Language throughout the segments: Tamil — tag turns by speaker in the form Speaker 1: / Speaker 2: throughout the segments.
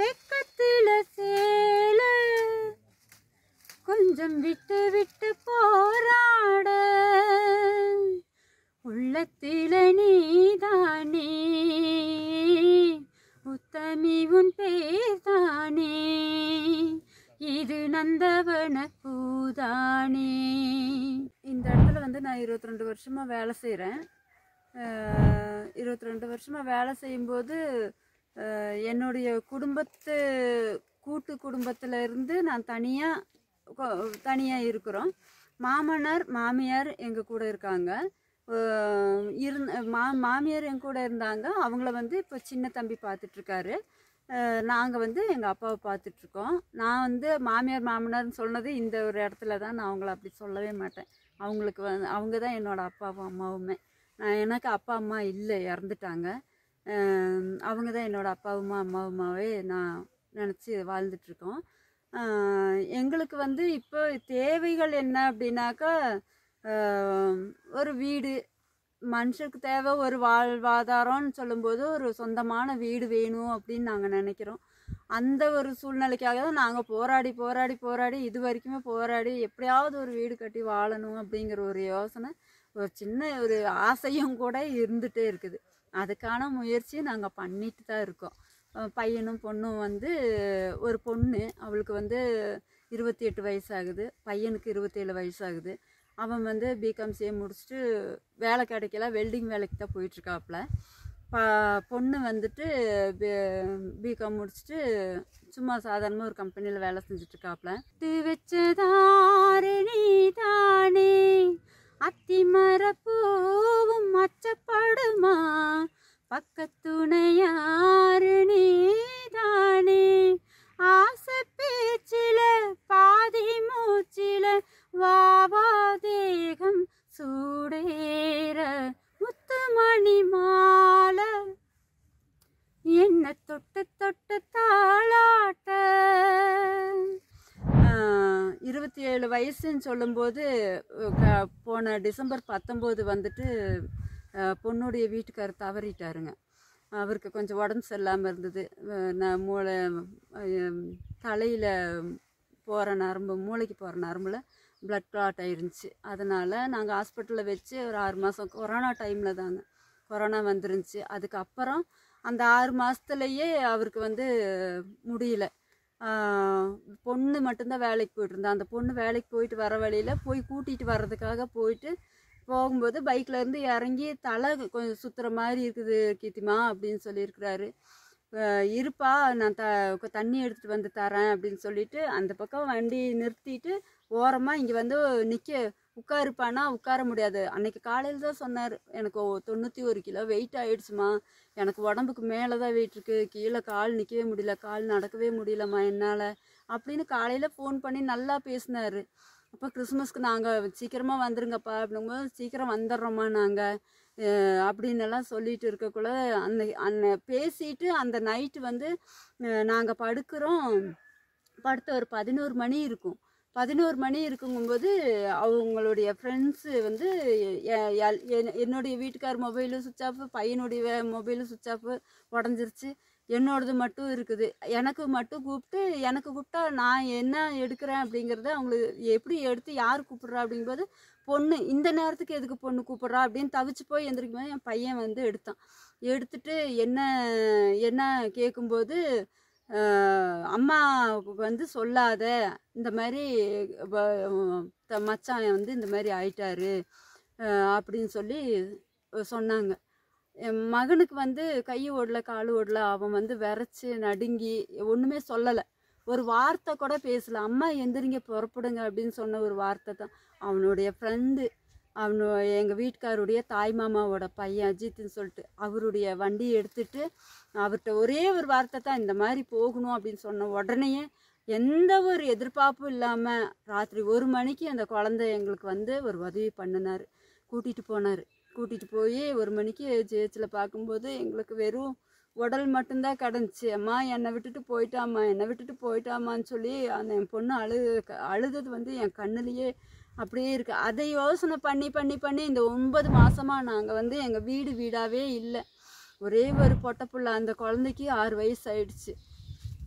Speaker 1: வெக்கத்துல சேல கொஞ்சம் விட்டு விட்டு போராட உள்ளத்தில நீதானே உத்தமி உன் பேர்தானே இது நந்தவன பூதானே இந்த இடத்துல வந்து நான் இருபத்தி ரெண்டு வருஷமாக வேலை செய்கிறேன் இருபத்தி ரெண்டு வருஷமாக வேலை செய்யும்போது அஹ், என்னுடைய குடும்பத்து கூட்டு குடும்பத்தில் இருந்து நான் தனியாக தனியாக இருக்கிறோம் மாமனார் மாமியார் எங்கள் கூட இருக்காங்க அஹ், இருந் மா மாமியார் என் கூட இருந்தாங்க அவங்கள வந்து இப்போ சின்ன தம்பி பார்த்துட்ருக்காரு நாங்கள் வந்து எங்கள் அப்பாவை பார்த்துட்ருக்கோம் நான் வந்து மாமியார் மாமனார்னு சொன்னது இந்த ஒரு இடத்துல தான் நான் அவங்கள அப்படி சொல்லவே மாட்டேன் அவங்களுக்கு வந்து அவங்க தான் என்னோடய அப்பாவும் அம்மாவுமே நான் எனக்கு அப்பா அம்மா இல்லை இறந்துட்டாங்க அஹ் அவங்க தான் என்னோடய அப்பாவுமா அம்மாவுமாவே நான் நினச்சி வாழ்ந்துட்டுருக்கோம் அஹ் எங்களுக்கு வந்து இப்போ தேவைகள் என்ன அப்படின்னாக்கா அஹ் ஒரு வீடு மனுஷருக்கு தேவை ஒரு வாழ்வாதாரம்னு சொல்லும்போது ஒரு சொந்தமான வீடு வேணும் அப்படின்னு நாங்கள் நினைக்கிறோம் அந்த ஒரு சூழ்நிலைக்காக தான் நாங்கள் போராடி போராடி போராடி இது வரைக்குமே போராடி எப்படியாவது ஒரு வீடு கட்டி வாழணும் அப்படிங்கிற ஒரு யோசனை ஒரு சின்ன ஒரு ஆசையும் கூட இருந்துகிட்டே இருக்குது அதுக்கான முயற்சியை நாங்கள் பண்ணிட்டு தான் இருக்கோம் அஹ் பையனும் பொண்ணும் வந்து ஒரு பொண்ணு அவளுக்கு வந்து இருபத்தி எட்டு வயசாகுது பையனுக்கு இருபத்தேழு வயசாகுது அவன் வந்து பிகாம் சிஏ முடிச்சுட்டு வேலை கிடைக்கல வெல்டிங் வேலைக்கு தான் போயிட்டுருக்காப்புல ப பொண்ணு வந்துட்டு பிகாம் முடிச்சுட்டு சும்மா சாதாரணமாக ஒரு கம்பெனியில் வேலை செஞ்சுட்ருக்காப்புல து வச்சதாரு நீதானே அத்திமர பூவும் அச்சப்படுமா பக்கத்துணையாரு நீதானே ஆசை பேச்சில பாதி மூச்சில வாவா தேகம் சூடேற முத்துமணி மாலை என்ன தொட்டு தொட்டு தாளாட்ட இருபத்தி ஏழு வயசுன்னு சொல்லும்போது அஹ், க- போன டிசம்பர் பத்தொம்போது வந்துட்டு அஹ், பொண்ணுடைய வீட்டுக்காரர் தவறிட்டாருங்க அவருக்கு கொஞ்சம் உடம்பு சரியில்லாமல் இருந்தது அஹ், நான் மூளை தலையில் போகிற நரம்பு மூளைக்கு போகிற நரம்பில் blood clot ஆயிருந்துச்சு அதனால் நாங்கள் ஹாஸ்பிட்டலில் வச்சு ஒரு ஆறு மாதம் கொரோனா டைமில் தாங்க கொரோனா வந்துருந்துச்சு அதுக்கப்புறம் அந்த ஆறு மாதத்துலேயே அவருக்கு வந்து முடியல ஆஹ் பொண்ணு மட்டும்தான் வேலைக்கு போயிட்டு இருந்தா அந்த பொண்ணு வேலைக்கு போயிட்டு வர வழியில் போய் கூட்டிகிட்டு வர்றதுக்காக போயிட்டு போகும்போது பைக்கில் இருந்து இறங்கி தலை கொஞ்சம் சுற்றுற மாதிரி இருக்குது கீர்த்திமா அப்படின்னு சொல்லியிருக்கிறாரு அஹ் இருப்பா நான் த கொ- தண்ணி எடுத்துகிட்டு வந்து தரேன் அப்படின்னு சொல்லிட்டு அந்த பக்கம் வண்டி நிறுத்திட்டு ஓரமாக இங்கே வந்து நிற்க உட்காருப்பானா உட்கார முடியாது அன்னைக்கு காலையில் தான் சொன்னார் எனக்கு ஒ- தொண்ணூற்றி ஒரு கிலோ வெயிட் ஆயிடுச்சுமா எனக்கு உடம்புக்கு மேலே தான் வெயிட் இருக்கு கீழே கால் நிற்கவே முடியல கால் நடக்கவே முடியலம்மா என்னால் அப்படின்னு காலையில் ஃபோன் பண்ணி நல்லா பேசினார் அப்போ கிறிஸ்மஸ்க்கு நாங்கள் சீக்கிரமாக வந்துருங்கப்பா அப்படிங்கும்போது சீக்கிரம் வந்துடுறோம்மா நாங்கள் அப்படின்னு எல்லாம் சொல்லிட்டு இருக்கக்குள்ள அந்த அந்த பேசிட்டு அந்த நைட்டு வந்து நாங்கள் படுக்கிறோம் படுத்த ஒரு பதினோரு மணி இருக்கும் பதினோரு மணி இருக்குங்கும்போது அவங்களுடைய ஃப்ரெண்ட்ஸு வந்து எ- எ- என்- என்னுடைய வீட்டுக்கார் மொபைலும் சுவிட்ச் ஆஃப் பையனுடைய மொபைலும் சுவிட்ச் ஆஃப் உடஞ்சிருச்சு என்னோடது மட்டும் இருக்குது எனக்கு மட்டும் கூப்பிட்டு எனக்கு கூப்பிட்டா நான் என்ன எடுக்கிறேன் அப்படிங்கிறத அவங்களுக்கு எப்படி எடுத்து யார் கூப்பிட்றா அப்படிங்கும்போது பொண்ணு இந்த நேரத்துக்கு எதுக்கு பொண்ணு கூப்பிட்றா அப்படின்னு தவிச்சு போய் எந்திரிக்கும் போது என் பையன் வந்து எடுத்தான் எடுத்துட்டு என்ன என்ன கேட்கும்போது ஆஹ் அம்மாவுக்கு வந்து சொல்லாத இந்த மாதிரி வ- த- மச்சான் வந்து இந்த மாதிரி ஆயிட்டாரு ஆஹ் அப்படின்னு சொல்லி சொன்னாங்க என் மகனுக்கு வந்து கை ஓடல கால் ஓடல அவன் வந்து விரைச்சி நடுங்கி ஒன்றுமே சொல்லலை ஒரு வார்த்தை கூட பேசல அம்மா எந்திரிங்க புறப்படுங்க அப்படின்னு சொன்ன ஒரு வார்த்தை தான் அவனுடைய ஃப்ரெண்டு அவனு எங்கள் வீட்டுக்காருடைய தாய் மாமாவோட பையன் அஜித்னு சொல்லிட்டு அவருடைய வண்டியை எடுத்துட்டு அவர்கிட்ட ஒரே ஒரு வார்த்தை தான் இந்த மாதிரி போகணும் அப்படின்னு சொன்ன உடனேயே எந்த ஒரு எதிர்பார்ப்பும் இல்லாமல் ராத்திரி ஒரு மணிக்கு அந்த குழந்தை எங்களுக்கு வந்து ஒரு உதவி பண்ணினார் கூட்டிகிட்டு போனார் கூட்டிகிட்டு போய் ஒரு மணிக்கு ஜேச்சில் பார்க்கும்போது எங்களுக்கு வெறும் உடல் மட்டும்தான் கிடந்துச்சு அம்மா என்னை விட்டுட்டு போயிட்டாம்மா என்னை விட்டுட்டு போயிட்டாமான்னு சொல்லி அந்த என் பொண்ணு அழு அழுதது வந்து என் கண்ணுலேயே அப்படியே இருக்கு அதை யோசனை பண்ணி பண்ணி பண்ணி இந்த ஒன்பது மாசமா நாங்கள் வந்து எங்கள் வீடு வீடாகவே இல்லை ஒரே ஒரு பொட்டை புள்ள அந்த குழந்தைக்கு ஆறு வயசு ஆயிடுச்சு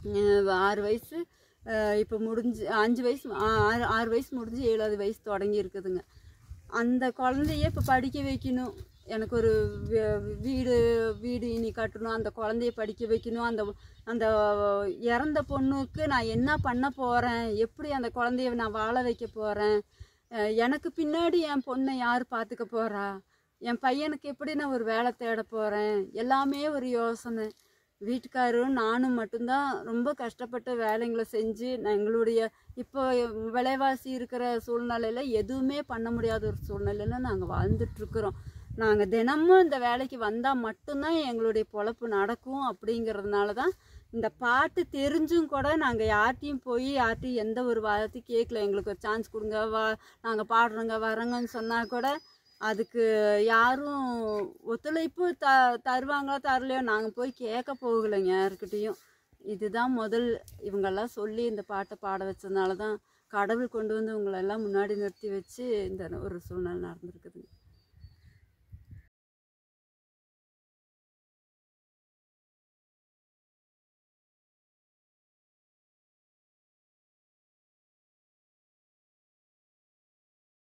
Speaker 1: அஹ் ஆறு வயசு இப்போ முடிஞ்சு அஞ்சு வயசு ஆ- ஆறு ஆறு வயசு முடிஞ்சு ஏழாவது வயசு தொடங்கி இருக்குதுங்க அந்த குழந்தைய இப்போ படிக்க வைக்கணும் எனக்கு ஒரு வீ- வீடு வீடு இனி கட்டணும் அந்த குழந்தைய படிக்க வைக்கணும் அந்த அந்த இறந்த பொண்ணுக்கு நான் என்ன பண்ண போகிறேன் எப்படி அந்த குழந்தைய நான் வாழ வைக்க போகிறேன் எனக்கு பின்னாடி என் பொண்ணை யார் பார்த்துக்க போகிறா என் பையனுக்கு எப்படி நான் ஒரு வேலை தேட போகிறேன் எல்லாமே ஒரு யோசனை வீட்டுக்காரரும் நானும் மட்டும்தான் ரொம்ப கஷ்டப்பட்டு வேலைங்களை செஞ்சு நான் எங்களுடைய இப்போ விலைவாசி இருக்கிற சூழ்நிலையில் எதுவுமே பண்ண முடியாத ஒரு சூழ்நிலையில நாங்கள் வாழ்ந்துட்டுருக்குறோம் நாங்கள் தினமும் இந்த வேலைக்கு வந்தால் மட்டும்தான் எங்களுடைய பொழப்பு நடக்கும் அப்படிங்கிறதுனால தான் இந்த பாட்டு தெரிஞ்சும் கூட நாங்கள் யார்கிட்டையும் போய் யார்கிட்டையும் எந்த ஒரு வார்த்தையும் கேட்கல எங்களுக்கு ஒரு சான்ஸ் கொடுங்க வா நாங்கள் பாடுறோங்க வரோங்கன்னு சொன்னால் கூட அதுக்கு யாரும் ஒத்துழைப்பு த தருவாங்களோ தரலையோ நாங்கள் போய் கேட்க போகலைங்க யாருக்கிட்டேயும் இதுதான் முதல் இவங்கெல்லாம் சொல்லி இந்த பாட்டை பாட வச்சதுனால தான் கடவுள் கொண்டு வந்து இவங்களெல்லாம் முன்னாடி நிறுத்தி வச்சு இந்த ஒரு சூழ்நிலை நடந்திருக்குதுங்க